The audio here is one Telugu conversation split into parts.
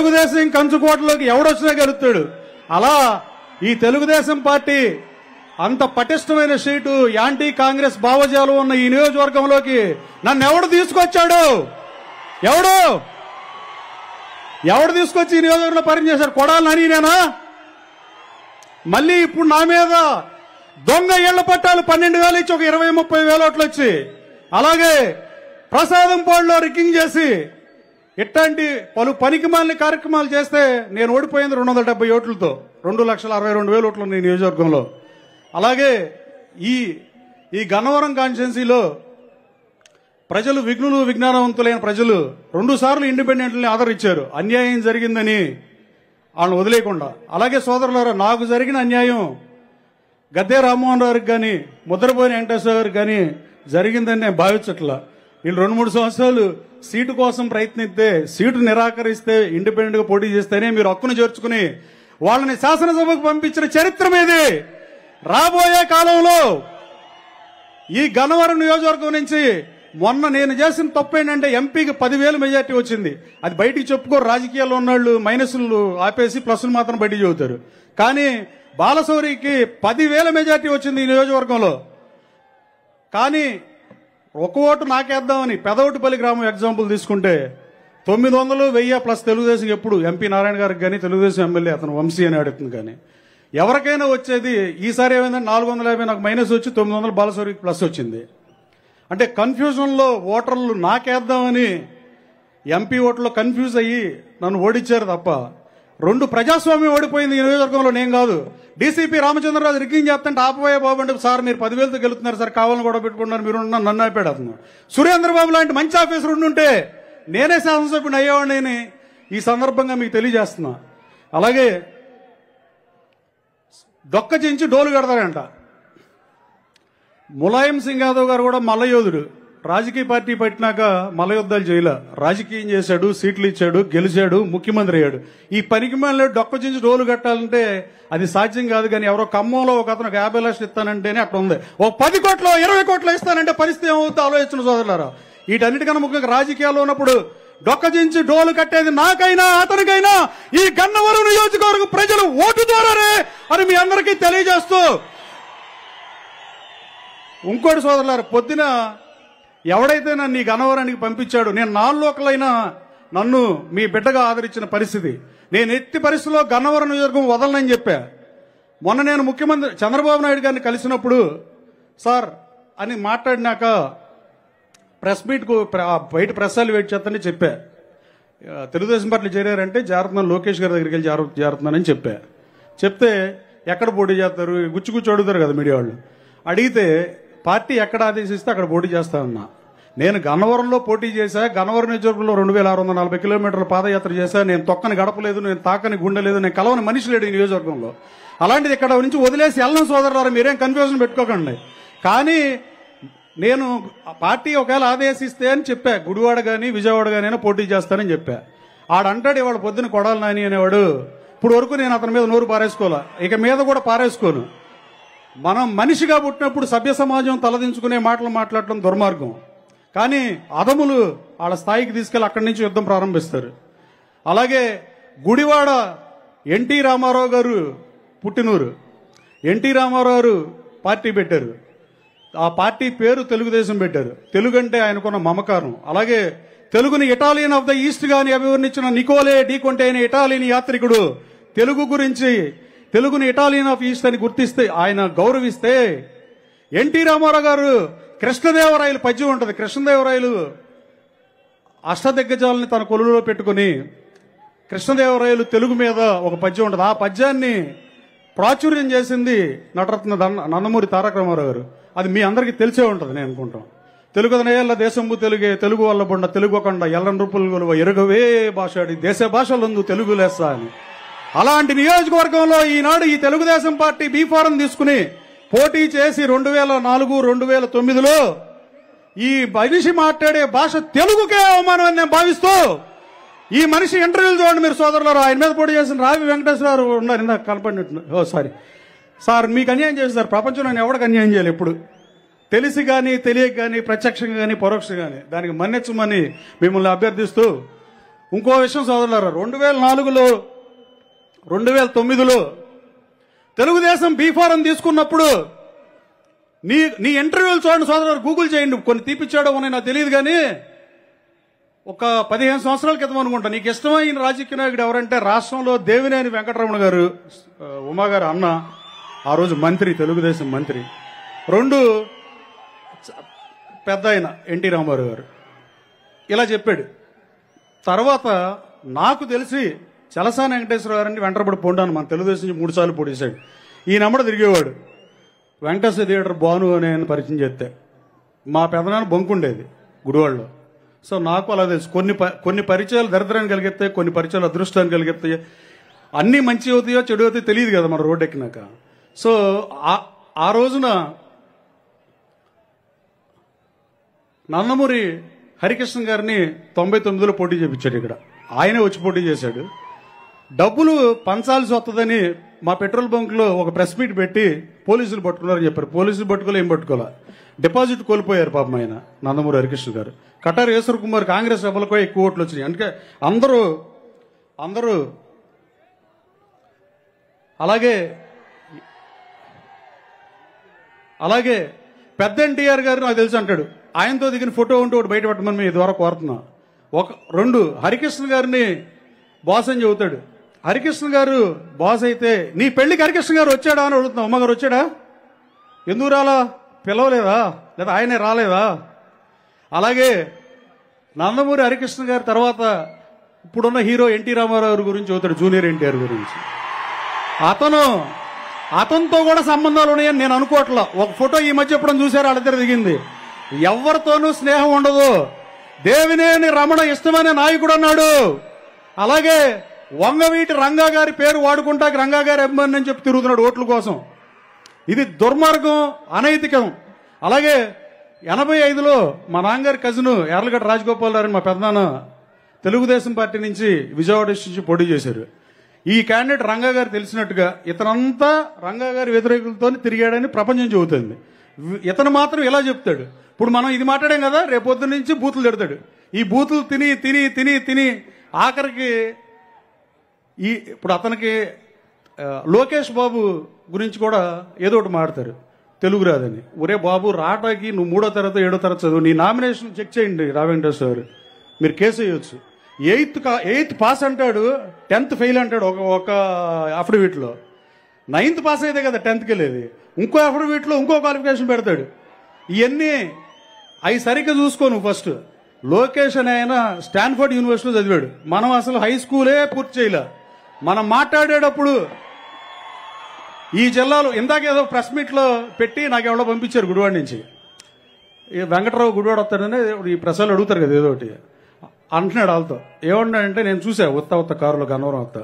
తెలుగుదేశం కంచుకోటలోకి ఎవడొచ్చినా గెలుస్తాడు అలా ఈ తెలుగుదేశం పార్టీ అంత పటిష్టమైన సీటు యాంటీ కాంగ్రెస్ భావజాలం ఉన్న ఈ నియోజకవర్గంలోకి నన్ను ఎవడు తీసుకొచ్చాడు ఎవడు ఎవడు తీసుకొచ్చి ఈ నియోజకవర్గంలో పనిచేశాడు కొడాలి ననీనేనా మళ్ళీ ఇప్పుడు నా మీద దొంగ ఇళ్ల పట్టాలు పన్నెండు వేలు ఇచ్చి ఒక ఇరవై ముప్పై వేల ఓట్లు వచ్చి అలాగే ప్రసాదం పాడులో రిక్కింగ్ చేసి ఇట్లాంటి పలు పనికిమాలిన కార్యక్రమాలు చేస్తే నేను ఓడిపోయింది రెండు వందల డెబ్బై ఓట్లతో రెండు లక్షల అరవై రెండు వేల ఓట్లు ఉన్నాయి ఈ నియోజకవర్గంలో అలాగే ఈ ఈ గన్నవరం కాన్స్టిట్యున్సీలో ప్రజలు విఘ్నులు విజ్ఞానవంతులైన ప్రజలు రెండు సార్లు ఇండిపెండెంట్ని ఆదరించారు అన్యాయం జరిగిందని వాళ్ళని వదిలేయకుండా అలాగే సోదరులారా నాకు జరిగిన అన్యాయం గద్దే రామ్మోహన్ రావుకి కానీ ముద్రపోయిన వెంకటేశ్వర గారికి కానీ జరిగిందని నేను భావించట్లా వీళ్ళు రెండు మూడు సంవత్సరాలు సీటు కోసం ప్రయత్నిస్తే సీటు నిరాకరిస్తే ఇండిపెండెంట్ గా పోటీ చేస్తేనే మీరు హక్కును చేర్చుకుని వాళ్ళని శాసనసభకు పంపించిన చరిత్ర మీది రాబోయే కాలంలో ఈ గన్నవరం నియోజకవర్గం నుంచి మొన్న నేను చేసిన తప్పు ఏంటంటే ఎంపీకి పదివేలు మెజార్టీ వచ్చింది అది బయటికి చెప్పుకోరు రాజకీయాల్లో ఉన్నవాళ్ళు మైనస్లు ఆపేసి ప్లస్లు మాత్రం బయటికి చెబుతారు కానీ బాలశౌరికి పదివేల మెజార్టీ వచ్చింది ఈ నియోజకవర్గంలో కానీ ఒక ఓటు నాకేద్దామని పెదవటిపల్లి గ్రామం ఎగ్జాంపుల్ తీసుకుంటే తొమ్మిది వందలు వెయ్యి ప్లస్ తెలుగుదేశం ఎప్పుడు ఎంపీ నారాయణ గారికి కానీ తెలుగుదేశం ఎమ్మెల్యే అతను వంశీ అని అడుగుతుంది కానీ ఎవరికైనా వచ్చేది ఈసారి ఏమైందంటే నాలుగు వందల యాభై నాకు మైనస్ వచ్చి తొమ్మిది వందలు బాలశౌరికి ప్లస్ వచ్చింది అంటే కన్ఫ్యూజన్లో ఓటర్లు నాకేద్దామని ఎంపీ ఓట్లో కన్ఫ్యూజ్ అయ్యి నన్ను ఓడించారు తప్ప రెండు ప్రజాస్వామ్యం ఓడిపోయింది ఈ నియోజకవర్గంలో నేను కాదు డీసీపీ రామచంద్రరాజు రిగ్గింగ్ చేస్తుంటే ఆపబోయే బాబు అంటే సార్ మీరు పదివేలతో గెలుతున్నారు సార్ కావాలని కూడా పెట్టుకున్నారు మీరు ఉన్న నన్ను అయిపోయాడు అతను సురేంద్రబాబు లాంటి మంచి ఆఫీసర్ ఉండుంటే నేనే శాసనసభ్యుని అయ్యేవాడిని ఈ సందర్భంగా మీకు తెలియజేస్తున్నా అలాగే దొక్క చించి డోలు కడతాడంట ములాయం సింగ్ యాదవ్ గారు కూడా మల్లయోధుడు రాజకీయ పార్టీ పెట్టినాక మల్లయుద్ధాలు చేయలే రాజకీయం చేశాడు సీట్లు ఇచ్చాడు గెలిచాడు ముఖ్యమంత్రి అయ్యాడు ఈ పనికి మళ్ళీ డొక్క చించి డోలు కట్టాలంటే అది సాధ్యం కాదు కానీ ఎవరో ఖమ్మంలో ఒక అతను ఒక యాభై లక్షలు ఇస్తానంటేనే అక్కడ ఉంది ఓ పది కోట్లు ఇరవై కోట్లు ఇస్తానంటే పరిస్థితి ఏమవుతుందో ఆలోచించిన సోదరులారా వీటన్నిటికన్నా ముఖ్యంగా రాజకీయాల్లో ఉన్నప్పుడు డొక్క చించి డోలు కట్టేది నాకైనా అతనికైనా ఈ గన్నవరం నియోజకవర్గ ప్రజలు ఓటు ద్వారానే అని మీ అందరికీ తెలియజేస్తూ ఇంకోటి సోదరులారు పొద్దున ఎవడైతే నన్ను ఈ గన్నవరానికి పంపించాడో నేను నాలుగులోకలైనా నన్ను మీ బిడ్డగా ఆదరించిన పరిస్థితి నేను ఎట్టి పరిస్థితిలో గన్నవరం నియోజకవర్గం వదలనని చెప్పా మొన్న నేను ముఖ్యమంత్రి చంద్రబాబు నాయుడు గారిని కలిసినప్పుడు సార్ అని మాట్లాడినాక ప్రెస్ మీట్కు ప్ర- బయట ప్రెస్సాలు వెయిట్ చేస్తానని చెప్పా ఆ, తెలుగుదేశం పార్టీ చేరారంటే జారుతున్నాను లోకేష్ గారి దగ్గరికి వెళ్ళి జారు జారుతున్నానని చెప్పా చెప్తే ఎక్కడ పోటీ చేస్తారు గుచ్చి గుచ్చి అడుగుతారు కదా మీడియా వాళ్ళు అడిగితే పార్టీ ఎక్కడ ఆదేశిస్తే అక్కడ పోటీ చేస్తానన్నా నేను గన్నవరంలో పోటీ చేశా గన్నవరం నియోజకవర్గంలో రెండు వేల ఆరు వందల నలభై కిలోమీటర్ల పాదయాత్ర చేశా నేను తొక్కని గడపలేదు నేను తాకని గుండె లేదు నేను కలవని మనిషి లేడు ఈ నియోజకవర్గంలో అలాంటిది ఇక్కడ నుంచి వదిలేసి వెళ్ళను సోదరులారా మీరేం కన్ఫ్యూజన్ పెట్టుకోకండి కానీ నేను ఆ పార్టీ ఒకవేళ ఆదేశిస్తే అని చెప్పా గుడివాడ కానీ విజయవాడ కానీ పోటీ చేస్తానని చెప్పా ఆడంటాడు ఇవాళ పొద్దున కొడాలి నాని అనేవాడు ఇప్పుడు వరకు నేను అతని మీద నోరు పారేసుకోలే ఇక మీద కూడా పారేసుకోను మనం మనిషిగా పుట్టినప్పుడు సభ్య సమాజం తలదించుకునే మాటలు మాట్లాడటం దుర్మార్గం కానీ అదములు వాళ్ళ స్థాయికి తీసుకెళ్లి అక్కడి నుంచి యుద్ధం ప్రారంభిస్తారు అలాగే గుడివాడ ఎన్టీ రామారావు గారు పుట్టినూరు ఎన్టీ రామారావు గారు పార్టీ పెట్టారు ఆ పార్టీ పేరు తెలుగుదేశం పెట్టారు తెలుగు అంటే ఆయనకున్న మమకారం అలాగే తెలుగుని ఇటాలియన్ ఆఫ్ ద ఈస్ట్ గాని అభివర్ణించిన నికోలే డీకొంటే అనే ఇటాలియన్ యాత్రికుడు తెలుగు గురించి తెలుగుని ఇటాలియన్ ఆఫ్ ఈస్ట్ అని గుర్తిస్తే ఆయన గౌరవిస్తే ఎన్టీ రామారావు గారు కృష్ణదేవరాయలు పద్యం ఉంటది కృష్ణదేవరాయలు అష్టదిగ్గజాలని తన కొలువులో పెట్టుకుని కృష్ణదేవరాయలు తెలుగు మీద ఒక పద్యం ఉంటుంది ఆ పద్యాన్ని ప్రాచుర్యం చేసింది నటరత్న దన్న- నందమూరి తారక రామారావు గారు అది మీ అందరికీ తెలిసే ఉంటుంది నేను అనుకుంటాం తెలుగు నేల దేశంబు తెలుగే తెలుగు వల్ల బొండ తెలుగు కొండ ఎల్లని రూపులు గొలువ ఎరుగవే భాషాడి దేశ భాషలందు తెలుగు లెస్స అని అలాంటి నియోజకవర్గంలో ఈనాడు ఈ తెలుగుదేశం పార్టీ బీ ఫారం తీసుకుని పోటీ చేసి రెండు వేల నాలుగు రెండు వేల తొమ్మిదిలో ఈ మనిషి మాట్లాడే భాష తెలుగుకే అవమానం అని నేను భావిస్తూ ఈ మనిషి ఇంటర్వ్యూలు చూడండి మీరు సోదరులారు ఆయన మీద పోటీ చేసిన రావి వెంకటేశ్వరరావు ఉన్నారు ఇందాక కనపడినట్టు ఓ సారీ సార్ మీకు అన్యాయం చేస్తారు ప్రపంచంలో నేను ఎవరికి అన్యాయం చేయాలి ఎప్పుడు తెలిసి కానీ తెలియక కానీ ప్రత్యక్షంగా కానీ పరోక్షంగా కానీ దానికి మన్నించమని మిమ్మల్ని అభ్యర్థిస్తూ ఇంకో విషయం సోదరులారా రెండు వేల నాలుగులో రెండు వేల తొమ్మిదిలో తెలుగుదేశం బీఫారం తీసుకున్నప్పుడు నీ నీ ఇంటర్వ్యూలు చూడండి సోదరు గూగుల్ చేయండి కొన్ని తీపిచ్చాడో అని నాకు తెలియదు కానీ ఒక పదిహేను సంవత్సరాల క్రితం అనుకుంటా నీకు ఇష్టమైన రాజకీయ నాయకుడు ఎవరంటే రాష్ట్రంలో దేవినేని వెంకటరమణ గారు ఆ, ఉమా గారు అన్న ఆ రోజు మంత్రి తెలుగుదేశం మంత్రి రెండు చ- పెద్ద ఆయన ఎన్టీ రామారావు గారు ఇలా చెప్పాడు తర్వాత నాకు తెలిసి చలసాని వెంకటేశ్వర గారిని వెంటబడి పొండాను మన తెలుగుదేశం నుంచి మూడు సార్లు పొడిశాడు ఈ నమ్మడ తిరిగేవాడు వెంకటేశ్వర థియేటర్ బాను అని ఆయన పరిచయం చేస్తే మా పెదనాన్న బొంకుండేది గుడివాడలో సో నాకు అలా తెలుసు కొన్ని ప- కొన్ని పరిచయాలు దరిద్రాన్ని కలిగిస్తాయి కొన్ని పరిచయాలు అదృష్టాన్ని కలిగిస్తాయి అన్నీ మంచి అవుతాయో చెడు అవుతాయో తెలియదు కదా మన రోడ్డు ఎక్కినాక సో ఆ- ఆ రోజున నందమూరి హరికృష్ణ గారిని తొంభై తొమ్మిదిలో పోటీ చేపించాడు ఇక్కడ ఆయనే వచ్చి పోటీ చేశాడు డబ్బులు పంచాల్సి వస్తుందని మా పెట్రోల్ బంక్లో ఒక ప్రెస్ మీట్ పెట్టి పోలీసులు పట్టుకున్నారని చెప్పారు పోలీసులు పట్టుకోలే ఏం పట్టుకోలే డిపాజిట్ కోల్పోయారు పాపం ఆయన నందమూరి హరికృష్ణ గారు కటారి ఈశ్వర్ కుమార్ కాంగ్రెస్ సభలకు ఎక్కువ ఓట్లు వచ్చినాయి అందుకే అందరూ అందరూ అలాగే అలాగే పెద్ద ఎన్టీఆర్ గారు నాకు తెలుసు అంటాడు ఆయనతో దిగిన ఫోటో ఉంటే ఒకటి బయట పెట్టమని మీ ద్వారా కోరుతున్నా ఒక రెండు హరికృష్ణ గారిని బాస్ అని చెబుతాడు హరికృష్ణ గారు బాస్ అయితే నీ పెళ్లికి హరికృష్ణ గారు వచ్చాడా అని అడుగుతున్నా అమ్మగారు వచ్చాడా ఎందుకు రాలా పిలవలేదా లేదా ఆయనే రాలేదా అలాగే నందమూరి హరికృష్ణ గారి తర్వాత ఇప్పుడున్న హీరో ఎన్టీ రామారావు గారి గురించి చెబుతాడు జూనియర్ ఎన్టీఆర్ గురించి అతను అతనితో కూడా సంబంధాలు ఉన్నాయని నేను అనుకోవట్లా ఒక ఫోటో ఈ మధ్య ఎప్పుడైనా చూసారు వాళ్ళిద్దరు దిగింది ఎవరితోనూ స్నేహం ఉండదు దేవినేని రమణ ఇష్టమైన నాయకుడు అన్నాడు అలాగే వంగవీటి రంగా గారి పేరు వాడుకుంటాకి రంగా గారి అభిమాని అని చెప్పి తిరుగుతున్నాడు ఓట్ల కోసం ఇది దుర్మార్గం అనైతికం అలాగే ఎనభై ఐదులో మా నాన్నగారి కజిన్ ఎర్లగడ్డ రాజగోపాల్ గారిని మా పెద్దనాన్న తెలుగుదేశం పార్టీ నుంచి విజయవాడ డిస్ట్రిక్ట్ నుంచి పోటీ చేశారు ఈ క్యాండిడేట్ రంగా గారు తెలిసినట్టుగా ఇతనంతా రంగా గారి వ్యతిరేకులతో తిరిగాడని ప్రపంచం చెబుతుంది వి- ఇతను మాత్రం ఇలా చెప్తాడు ఇప్పుడు మనం ఇది మాట్లాడాం కదా రేపొద్దు నుంచి బూతులు తిడతాడు ఈ బూతులు తిని తిని తిని తిని ఆఖరికి ఈ ఇప్పుడు అతనికి ఆ, లోకేష్ బాబు గురించి కూడా ఏదో ఒకటి మాడతారు తెలుగు రాదని ఒరే బాబు రాటాకి నువ్వు మూడో తరగతి ఏడో తరగతి చదువు నీ నామినేషన్ చెక్ చేయండి రావేంకటేశ్వర గారు మీరు కేసు వేయొచ్చు ఎయిత్ కా ఎయిత్ పాస్ అంటాడు టెన్త్ ఫెయిల్ అంటాడు ఒక ఒక అఫిడవిట్లో నైన్త్ పాస్ అయితే కదా టెన్త్కి వెళ్ళేది ఇంకో అఫిడవిట్లో ఇంకో క్వాలిఫికేషన్ పెడతాడు ఇవన్నీ అవి సరిగ్గా చూసుకో నువ్వు ఫస్ట్ లోకేష్ అని ఆయన స్టాన్ఫర్డ్ యూనివర్సిటీలో చదివాడు మనం అసలు హై స్కూలే పూర్తి చేయలే మనం మాట్లాడేటప్పుడు ఈ జిల్లాలో ఇందాక ఏదో ప్రెస్ మీట్లో పెట్టి నాకు ఎవరో పంపించారు గుడివాడ నుంచి ఈ వెంకటరావు గుడివాడ వస్తాడని ఈ ప్రసాలు అడుగుతారు కదా ఏదో ఒకటి అంటున్నాడు వాళ్ళతో ఏమన్నాడంటే నేను చూసా ఉత్త ఉత్త కారులో గన్నవరం వస్తా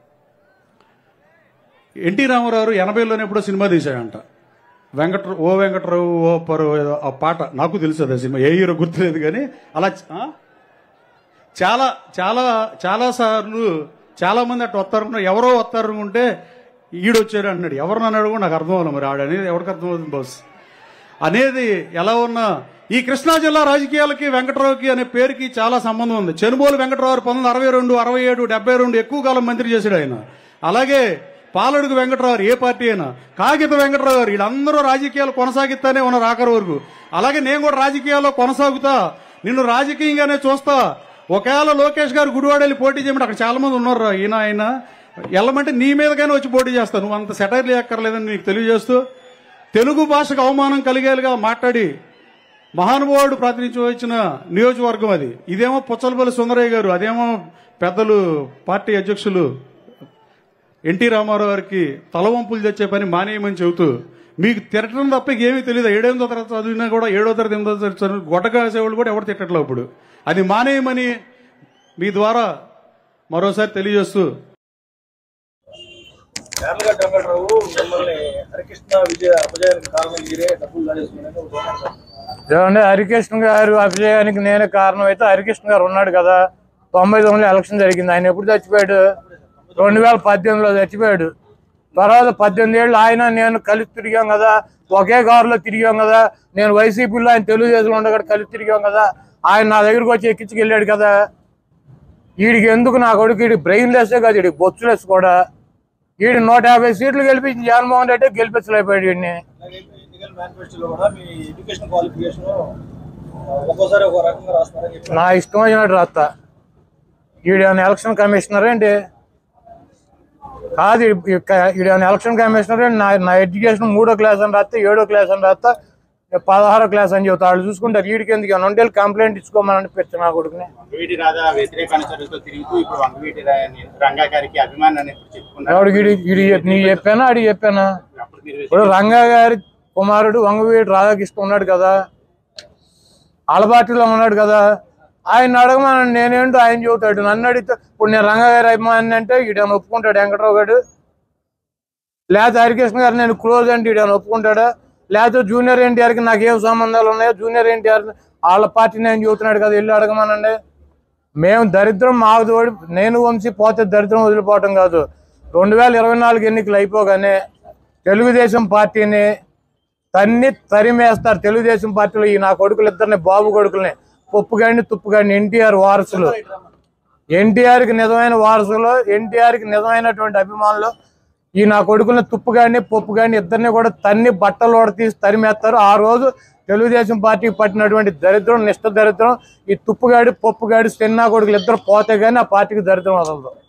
ఎన్టీ రామారావు ఎనభైలోనే ఎప్పుడో సినిమా తీశాడంట వెంకట ఓ వెంకటరావు ఓ పరు ఏదో ఆ పాట నాకు తెలుసు అదే సినిమా ఏ హీరో గుర్తులేదు కానీ అలా చ- ఆ? చాలా చాలా చాలా సార్లు చాలా మంది అట్లా వస్తారు ఎవరో వస్తారు అనుకుంటే ఈడొచ్చాడు అంటున్నాడు ఎవరు అన్నాడు కూడా నాకు అర్థం అవ్వాలి మరి ఆడనేది ఎవరికి అర్థం అవుతుంది బాస్ అనేది ఎలా ఉన్నా ఈ కృష్ణా జిల్లా రాజకీయాలకి వెంకటరావుకి అనే పేరుకి చాలా సంబంధం ఉంది చెనుబోలు వెంకటరావు పంతొమ్మిది అరవై రెండు అరవై ఏడు డెబ్బై రెండు ఎక్కువ కాలం మంత్రి చేశాడు ఆయన అలాగే పాలడుగు వెంకటరావు ఏ పార్టీ అయినా కాగిత వెంకటరావు గారు వీళ్ళందరూ రాజకీయాలు కొనసాగిస్తానే ఉన్నారు ఆఖరి వరకు అలాగే నేను కూడా రాజకీయాల్లో కొనసాగుతా నిన్ను రాజకీయంగానే చూస్తా ఒకవేళ లోకేష్ గారు గుడివాడ వెళ్ళి పోటీ చేయమంటే అక్కడ చాలా మంది ఉన్నారు ఈయన ఆయన వెళ్ళమంటే నీ మీదగానే వచ్చి పోటీ చేస్తాను నువ్వు అంత సెటైర్లు ఎక్కర్లేదని నీకు తెలియజేస్తూ తెలుగు భాషకు అవమానం కలిగేలుగా మాట్లాడి మహానుభావుడు ప్రాతినిధ్యం వహించిన నియోజకవర్గం అది ఇదేమో పుచ్చలపల్లి సుందరయ్య గారు అదేమో పెద్దలు పార్టీ అధ్యక్షులు ఎన్టీ రామారావు గారికి తలవంపులు తెచ్చే పని మానేయమని చెబుతూ మీకు తిరగడం తప్ప ఏమీ తెలియదు ఏడెనిమిదో తరగతి చదివినా కూడా ఏడో తరగతి ఎనిమిదో తరగతి చదివిన గొడ్డ కాసేవాళ్ళు కూడా ఎవరు తిట్టట్లేదు ఇప్పుడు అది మానేయమని మీ ద్వారా మరోసారి తెలియజేస్తూ యార్లగడ్డ వెంకటరావు మిమ్మల్ని హరికృష్ణ విజయ అపజయానికి కారణం మీరే డబ్బులు దాడేసుకున్నారని ఒక మాట అన్నారు. ఏమంటే హరికృష్ణ గారు అభిజయానికి నేనే కారణం అయితే హరికృష్ణ గారు ఉన్నాడు కదా తొంభై తొమ్మిదిలో ఎలక్షన్ జరిగింది ఆయన ఎప్పుడు చచ్చిపోయాడు రెండు వేల పద్దెనిమిదిలో చచ్చిపోయాడు తర్వాత పద్దెనిమిది ఏళ్ళు ఆయన నేను కలిసి తిరిగాం కదా ఒకే కారులో తిరిగాం కదా నేను వైసీపీలో ఆయన తెలుగుదేశంలో ఉండగా కలిసి తిరిగాం కదా ఆయన నా దగ్గరకు వచ్చి ఎక్కించుకెళ్ళాడు కదా వీడికి ఎందుకు నా కొడుకు వీడి బ్రెయిన్ లెస్సే కాదు వీడికి బొచ్చు లెస్ కూడా వీడి నూట యాభై సీట్లు గెలిపించి జగన్మోహన్ రెడ్డి గెలిపించలేకపోయాడు వీడిని అలాగే ఎన్నికల మేనిఫెస్టోలో కూడా మీ ఎడ్యుకేషన్ క్వాలిఫికేషన్ ఒక్కోసారి ఒక రకంగా రాస్తున్నారని చెప్పి నా ఇష్టం వచ్చినట్టు రాస్తా ఈడేమైనా ఎలక్షన్ కమిషనర్ ఏంటి కాదు ఈడేమైనా ఎలక్షన్ కమిషనర్ ఏంటి నా నా ఎడ్యుకేషన్ మూడో క్లాస్ అని రాస్తే ఏడో క్లాస్ అని రాస్తా పదహారో క్లాస్ అని చెబుతా వాళ్ళు చూసుకుంటారు వీడికి ఎందుకు ఏమైనా ఉంటే కంప్లైంట్ ఇచ్చుకోమని అనిపిస్తుంది నా కొడుకుని వంగవీటి రాధా వ్యతిరేక అనుచరులతో తిరుగుతూ ఇప్పుడు వంగవీటి రా- రంగా గారికి అభిమానాన్ని ఇప్పుడు చెప్పుకున్నారు ఎవడు వీడి వీడి నీ చెప్పానా అడిగి చెప్పానా అప్పుడు మీరు ఇప్పుడు రంగా గారి కుమారుడు వంగవీటి రాధాకృష్ణ ఉన్నాడు కదా ఆలబాటిలో ఉన్నాడు కదా ఆయన అడగమని నేనేంటో ఆయన చెబుతాడు నన్ను అడిగితే ఇప్పుడు నేను రంగా గారి అభిమాని అంటే ఈడని ఒప్పుకుంటాడు వెంకట్రావు గారు లేకపోతే హరికృష్ణ గారు నేను క్లోజ్ అంటే ఈడని ఒప్పుకుంటాడా లేకపోతే జూనియర్ ఎన్టీఆర్కి నాకు ఏం సంబంధాలు ఉన్నాయో జూనియర్ ఎన్టీఆర్ వాళ్ళ పార్టీని ఆయన చెబుతున్నాడు కదా వెళ్ళి అడగమనండి మేము దరిద్రం మాకు తోడి నేను వంశీ పోతే దరిద్రం వదిలిపోవటం కాదు రెండు వేల ఇరవై నాలుగు ఎన్నికలు అయిపోగానే తెలుగుదేశం పార్టీని తన్ని తరిమేస్తారు తెలుగుదేశం పార్టీలో ఈ నా కొడుకులు ఇద్దరిని బాబు కొడుకుల్ని పప్పుగాడిని తుప్పుగాడిని ఎన్టీఆర్ వారసులు ఎన్టీఆర్కి నిజమైన వారసులు ఎన్టీఆర్కి నిజమైనటువంటి అభిమానులు ఈ నా కొడుకుల్ని తుప్పుగాడిని పప్పుగాడిని ఇద్దరిని కూడా తన్ని బట్టలు తీసి తరిమేస్తారు ఆ రోజు తెలుగుదేశం పార్టీకి పట్టినటువంటి దరిద్రం నిష్ఠ దరిద్రం ఈ తుప్పుగాడి పప్పుగాడి చిన్న కొడుకులు ఇద్దరు పోతే గానీ ఆ పార్టీకి దరిద్రం వదలదు